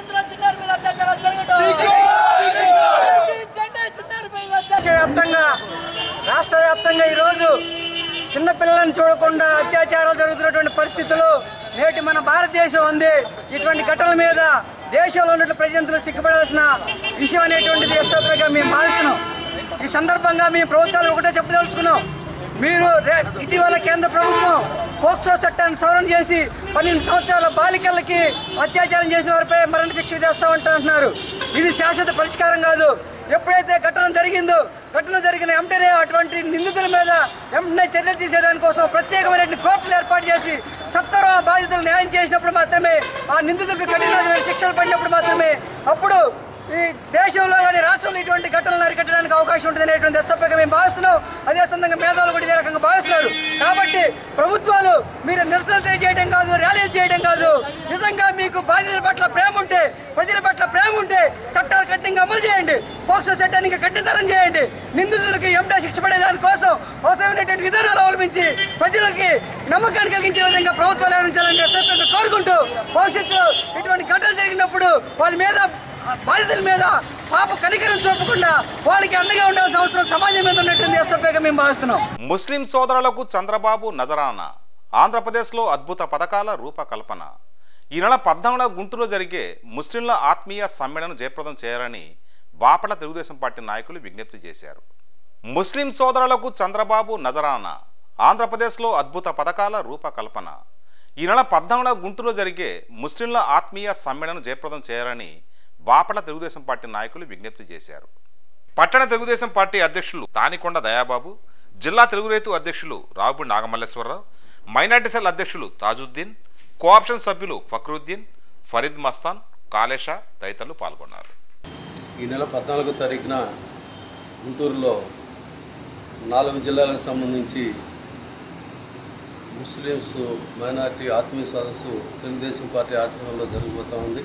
Speaker 11: దేశవ్యాప్తంగా రాష్ట్ర వ్యాప్తంగా ఈరోజు చిన్నపిల్లలను చూడకుండా అత్యాచారాలు జరుగుతున్నటువంటి పరిస్థితులు నేటి మన భారతదేశం ఉంది ఇటువంటి ఘటనల మీద దేశంలో ఉన్న ప్రజలందరూ సిగ్గుపడాల్సిన విషయం అనేటువంటిది ఎస్ఎఫ్ఐగా మేము భావిస్తున్నాం ఈ సందర్భంగా మేము ప్రభుత్వాలు ఒకటే చెప్పదలుచుకున్నాం మీరు రే- ఇటీవల కేంద్ర ప్రభుత్వం పోక్సో చట్టాన్ని సవరణ చేసి పన్నెండు సంవత్సరాల బాలికలకి అత్యాచారం చేసిన వారిపై మరణ శిక్ష విధిస్తామంటున్నారు ఇది శాశ్వత పరిష్కారం కాదు ఎప్పుడైతే ఘటన జరిగిందో ఘటన జరిగిన వెంటనే అటువంటి నిందితుల మీద వెంటనే చర్యలు తీసేదానికోసం ప్రత్యేకమైనటువంటి కోర్టులు ఏర్పాటు చేసి సత్వరం ఆ బాధితులు న్యాయం చేసినప్పుడు మాత్రమే ఆ నిందితులకు కఠినమైన శిక్షలు పడినప్పుడు మాత్రమే అప్పుడు ఈ దేశంలో కానీ రాష్ట్రంలో ఇటువంటి ఘటనలు అరికట్టడానికి అవకాశం ఉంటుంది అనేటువంటి దస్తపగా మేము భావిస్తున్నాం అదే సందర్భంగా మేధావులు కూడా ఇదే రకంగా భావిస్తున్నారు కాబట్టి ప్రభుత్వాలు మీరు నిరసన తెలియజేయడం కాదు ర్యాలీలు చేయడం కాదు నిజంగా మీకు బాధితుల పట్ల ప్రేమ ఉంటే ప్రజల పట్ల ప్రేమ ఉంటే చట్టాలు కఠినంగా అమలు చేయండి పోక్సో చట్టాన్ని ఇంకా కఠినతరం చేయండి నిందితులకి ఎంటా శిక్ష పడే దానికోసం అవసరమైనటువంటి విధానాలు అవలంబించి ప్రజలకి నమ్మకాన్ని కలిగించే విధంగా ప్రభుత్వాలు వ్యవహరించాలని చెప్పి కోరుకుంటూ భవిష్యత్తులో ఇటువంటి ఘటనలు జరిగినప్పుడు వాళ్ళ మీద బాధితుల మీద పాప కనికరం చూపకుండా వాళ్ళకి అండగా ఉండాల్సిన అవసరం సమాజం మీద ఉన్నట్టుంది ఎస్ఎఫ్ఐగా మేము భావిస్తున్నాం
Speaker 1: ముస్లిం సోదరులకు చంద్రబాబు నజరాన ఆంధ్రప్రదేశ్లో అద్భుత పథకాల రూపకల్పన ఈ నెల పద్నాలుగున గుంటూరులో జరిగే ముస్లింల ఆత్మీయ సమ్మేళనం జయప్రదం చేయాలని బాపట్ల తెలుగుదేశం పార్టీ నాయకులు విజ్ఞప్తి చేశారు ముస్లిం సోదరులకు చంద్రబాబు నజరాన ఆంధ్రప్రదేశ్లో అద్భుత పథకాల రూపకల్పన ఈ నెల పద్నాలుగున గుంటూరులో జరిగే ముస్లింల ఆత్మీయ సమ్మేళనం జయప్రదం చేయాలని బాపట్ల తెలుగుదేశం పార్టీ నాయకులు విజ్ఞప్తి చేశారు పట్టణ తెలుగుదేశం పార్టీ అధ్యక్షులు తానికొండ దయాబాబు జిల్లా తెలుగు రైతు అధ్యక్షులు రావుపూడి నాగమల్లేశ్వరరావు మైనార్టీ సెల్ అధ్యక్షులు తాజుద్దీన్ కోఆప్షన్ సభ్యులు ఫక్రుద్దీన్ ఫరీద్ మస్తాన్ కాళేషా తదితరులు పాల్గొన్నారు
Speaker 12: ఈ నెల పద్నాలుగో తారీఖున గుంటూరులో నాలుగు జిల్లాలకు సంబంధించి ముస్లిమ్స్ మైనార్టీ ఆత్మీయ సదస్సు తెలుగుదేశం పార్టీ ఆధ్వర్యంలో జరగబోతూ ఉంది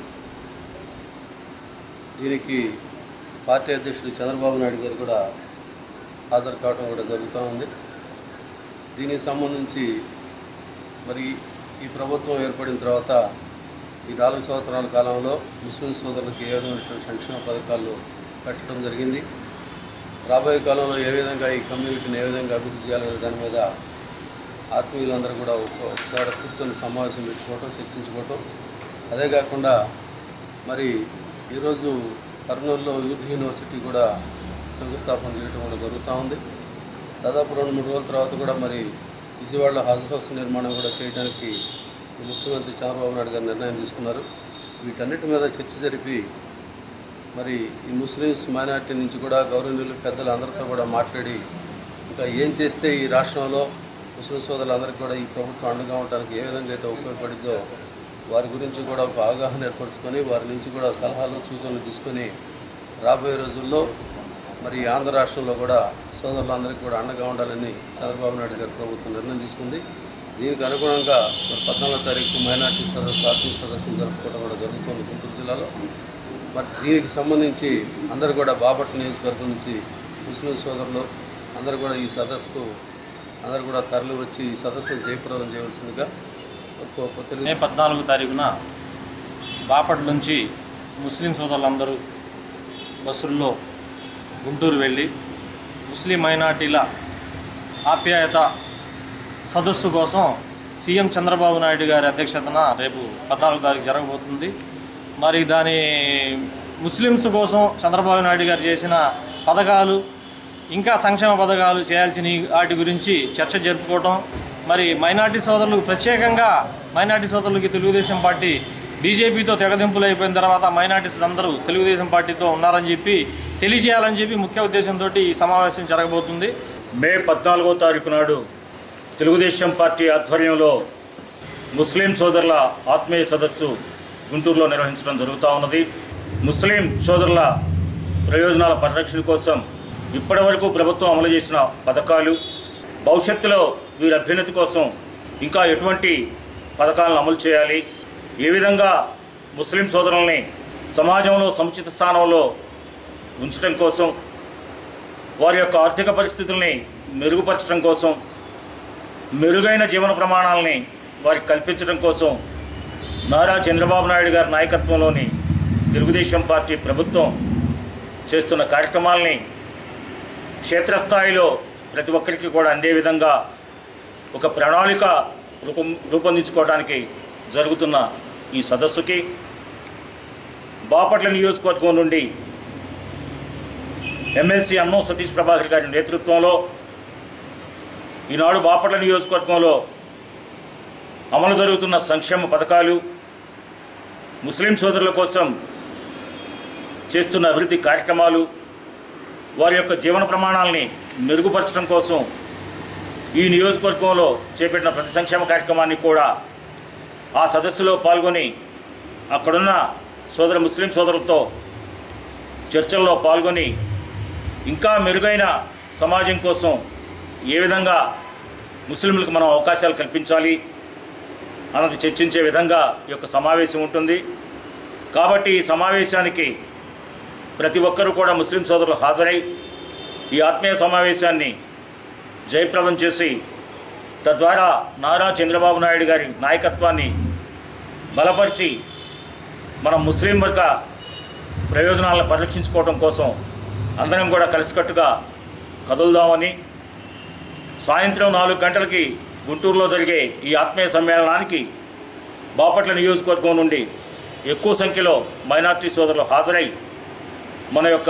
Speaker 12: దీనికి పార్టీ అధ్యక్షుడు చంద్రబాబు నాయుడు గారు కూడా హాజరు కావడం కూడా జరుగుతూ ఉంది దీనికి సంబంధించి మరి ఈ ప్రభుత్వం ఏర్పడిన తర్వాత ఈ నాలుగు సంవత్సరాల కాలంలో ముస్లిం సోదరులకు ఏ విధమైనటువంటి సంక్షేమ పథకాలు పెట్టడం జరిగింది రాబోయే కాలంలో ఏ విధంగా ఈ కమ్యూనిటీని ఏ విధంగా అభివృద్ధి చేయాలనే దాని మీద ఆత్మీయులందరూ కూడా ఒక- ఒకసారి కూర్చొని సమావేశం పెట్టుకోవటం చర్చించుకోవటం అదే కాకుండా మరి ఈరోజు కర్నూలులో యూత్ యూనివర్సిటీ కూడా శంకుస్థాపన చేయడం కూడా జరుగుతూ ఉంది దాదాపు రెండు మూడు రోజుల తర్వాత కూడా మరి విజయవాడలో హజ్ హౌస్ నిర్మాణం కూడా చేయడానికి ఈ ముఖ్యమంత్రి చంద్రబాబు నాయుడు గారు నిర్ణయం తీసుకున్నారు వీటన్నిటి మీద చర్చ జరిపి మరి ఈ ముస్లిమ్స్ మైనార్టీ నుంచి కూడా గౌరవనీయులు పెద్దలు అందరితో కూడా మాట్లాడి ఇంకా ఏం చేస్తే ఈ రాష్ట్రంలో ముస్లిం సోదరులందరికీ కూడా ఈ ప్రభుత్వం అండగా ఉండడానికి ఏ విధంగా అయితే ఉపయోగపడిద్దో వారి గురించి కూడా ఒక అవగాహన ఏర్పరచుకొని వారి నుంచి కూడా సలహాలు సూచనలు తీసుకొని రాబోయే రోజుల్లో మరి ఆంధ్ర రాష్ట్రంలో కూడా సోదరులందరికీ కూడా అండగా ఉండాలని చంద్రబాబు నాయుడు గారి ప్రభుత్వం నిర్ణయం తీసుకుంది దీనికి అనుగుణంగా మరి పద్నాలుగో తారీఖు మైనార్టీ సదస్సు ఆత్మీయ సదస్సును జరుపుకోవడం కూడా జరుగుతుంది గుంటూరు జిల్లాలో మరి దీనికి సంబంధించి అందరూ కూడా బాపట్ల నియోజకవర్గం నుంచి ముస్లిం సోదరులు అందరూ కూడా ఈ సదస్సుకు అందరూ కూడా తరలి వచ్చి ఈ సదస్సును జయప్రదం చేయవలసిందిగా ఒక తెలుగు
Speaker 13: మే పద్నాలుగు తారీఖున బాపట్ల నుంచి ముస్లిం సోదరులందరూ బస్సుల్లో గుంటూరు వెళ్ళి ముస్లిం మైనార్టీల ఆప్యాయత సదస్సు కోసం సీఎం చంద్రబాబు నాయుడు గారి అధ్యక్షతన రేపు పద్నాలుగు తారీఖు జరగబోతుంది మరి దాని ముస్లిమ్స్ కోసం చంద్రబాబు నాయుడు గారు చేసిన పథకాలు ఇంకా సంక్షేమ పథకాలు చేయాల్సిన వాటి గురించి చర్చ జరుపుకోవటం మరి మైనార్టీ సోదరులకు ప్రత్యేకంగా మైనార్టీ సోదరులకి తెలుగుదేశం పార్టీ బీజేపీతో తెగదింపులు అయిపోయిన తర్వాత మైనార్టీస్ అందరూ తెలుగుదేశం పార్టీతో ఉన్నారని చెప్పి తెలియజేయాలని చెప్పి ముఖ్య ఉద్దేశంతో ఈ సమావేశం జరగబోతుంది
Speaker 14: మే పద్నాలుగో తారీఖు నాడు తెలుగుదేశం పార్టీ ఆధ్వర్యంలో ముస్లిం సోదరుల ఆత్మీయ సదస్సు గుంటూరులో నిర్వహించడం జరుగుతూ ఉన్నది ముస్లిం సోదరుల ప్రయోజనాల పరిరక్షణ కోసం ఇప్పటివరకు ప్రభుత్వం అమలు చేసిన పథకాలు భవిష్యత్తులో వీరి అభ్యున్నతి కోసం ఇంకా ఎటువంటి పథకాలను అమలు చేయాలి ఏ విధంగా ముస్లిం సోదరుల్ని సమాజంలో సముచిత స్థానంలో ఉంచడం కోసం వారి యొక్క ఆర్థిక పరిస్థితుల్ని మెరుగుపరచడం కోసం మెరుగైన జీవన ప్రమాణాలని వారికి కల్పించడం కోసం నారా చంద్రబాబు నాయుడు గారి నాయకత్వంలోని తెలుగుదేశం పార్టీ ప్రభుత్వం చేస్తున్న కార్యక్రమాలని క్షేత్రస్థాయిలో ప్రతి ఒక్కరికి కూడా అందే విధంగా ఒక ప్రణాళిక రూపం రూపొందించుకోవడానికి జరుగుతున్న ఈ సదస్సుకి బాపట్ల నియోజకవర్గం నుండి ఎమ్మెల్సీ అన్నం సతీష్ ప్రభాకర్ గారి నేతృత్వంలో ఈనాడు బాపట్ల నియోజకవర్గంలో అమలు జరుగుతున్న సంక్షేమ పథకాలు ముస్లిం సోదరుల కోసం చేస్తున్న అభివృద్ధి కార్యక్రమాలు వారి యొక్క జీవన ప్రమాణాలని మెరుగుపరచడం కోసం ఈ నియోజకవర్గంలో చేపట్టిన ప్రతి సంక్షేమ కార్యక్రమాన్ని కూడా ఆ సదస్సులో పాల్గొని అక్కడున్న సోదర ముస్లిం సోదరులతో చర్చల్లో పాల్గొని ఇంకా మెరుగైన సమాజం కోసం ఏ విధంగా ముస్లింలకు మనం అవకాశాలు కల్పించాలి అన్నది చర్చించే విధంగా ఈ యొక్క సమావేశం ఉంటుంది కాబట్టి ఈ సమావేశానికి ప్రతి ఒక్కరూ కూడా ముస్లిం సోదరులు హాజరై ఈ ఆత్మీయ సమావేశాన్ని జయప్రదం చేసి తద్వారా నారా చంద్రబాబు నాయుడు గారి నాయకత్వాన్ని బలపరిచి మన ముస్లిం వర్గ ప్రయోజనాలను పరిరక్షించుకోవడం కోసం అందరం కూడా కలిసికట్టుగా కదులుదామని సాయంత్రం నాలుగు గంటలకి గుంటూరులో జరిగే ఈ ఆత్మీయ సమ్మేళనానికి బాపట్ల నియోజకవర్గం నుండి ఎక్కువ సంఖ్యలో మైనార్టీ సోదరులు హాజరై మన యొక్క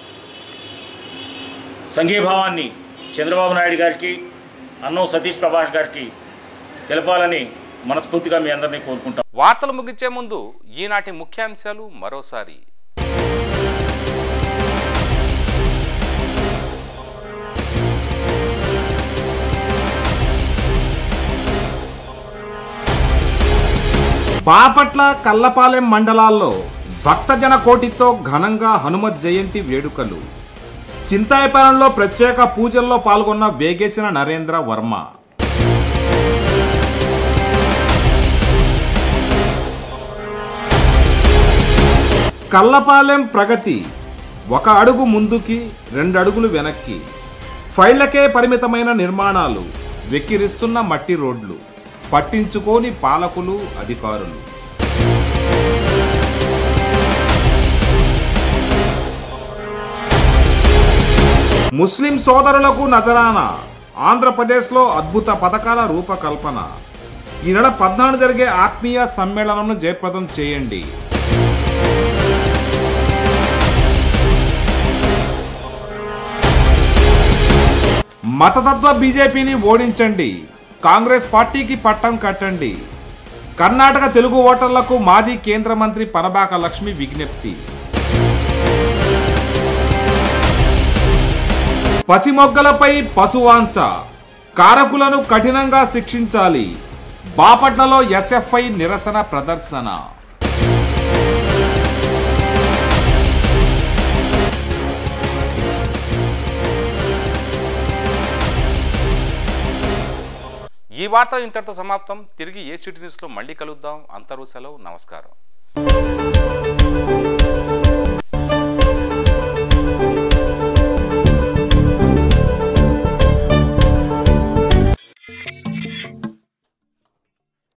Speaker 14: సంఘీభావాన్ని చంద్రబాబు నాయుడు గారికి అన్నం సతీష్ ప్రభాకర్ గారికి తెలపాలని మనస్ఫూర్తిగా మీ అందరినీ కోరుకుంటాం
Speaker 1: వార్తలు ముగించే ముందు ఈనాటి ముఖ్యాంశాలు మరోసారి
Speaker 2: బాపట్ల కల్లపాలెం మండలాల్లో భక్తజన కోటితో ఘనంగా హనుమత్ జయంతి వేడుకలు చింతాయపాలెంలో ప్రత్యేక పూజల్లో పాల్గొన్న వేగేసిన నరేంద్ర వర్మ కల్లపాలెం ప్రగతి ఒక అడుగు ముందుకి రెండు అడుగులు వెనక్కి ఫైళ్లకే పరిమితమైన నిర్మాణాలు వెక్కిరిస్తున్న మట్టి రోడ్లు పట్టించుకోని పాలకులు అధికారులు ముస్లిం సోదరులకు నజరానా ఆంధ్రప్రదేశ్లో అద్భుత పథకాల రూపకల్పన ఈ నెల పద్నాలుగు జరిగే ఆత్మీయ సమ్మేళనంను జయప్రదం చేయండి మతతత్వ బీజేపీని ఓడించండి కాంగ్రెస్ పార్టీకి పట్టం కట్టండి కర్ణాటక తెలుగు ఓటర్లకు మాజీ కేంద్ర మంత్రి పనబాక లక్ష్మి విజ్ఞప్తి పసిమొగ్గలపై పశువాంచ కారకులను కఠినంగా శిక్షించాలి బాపట్లలో ఎస్ఎఫ్ఐ నిరసన ప్రదర్శన
Speaker 1: ఈ వార్త ఇంతటితో సమాప్తం తిరిగి ఏ సిటీ న్యూస్లో మళ్ళీ కలుద్దాం అంతరు సెలవు నమస్కారం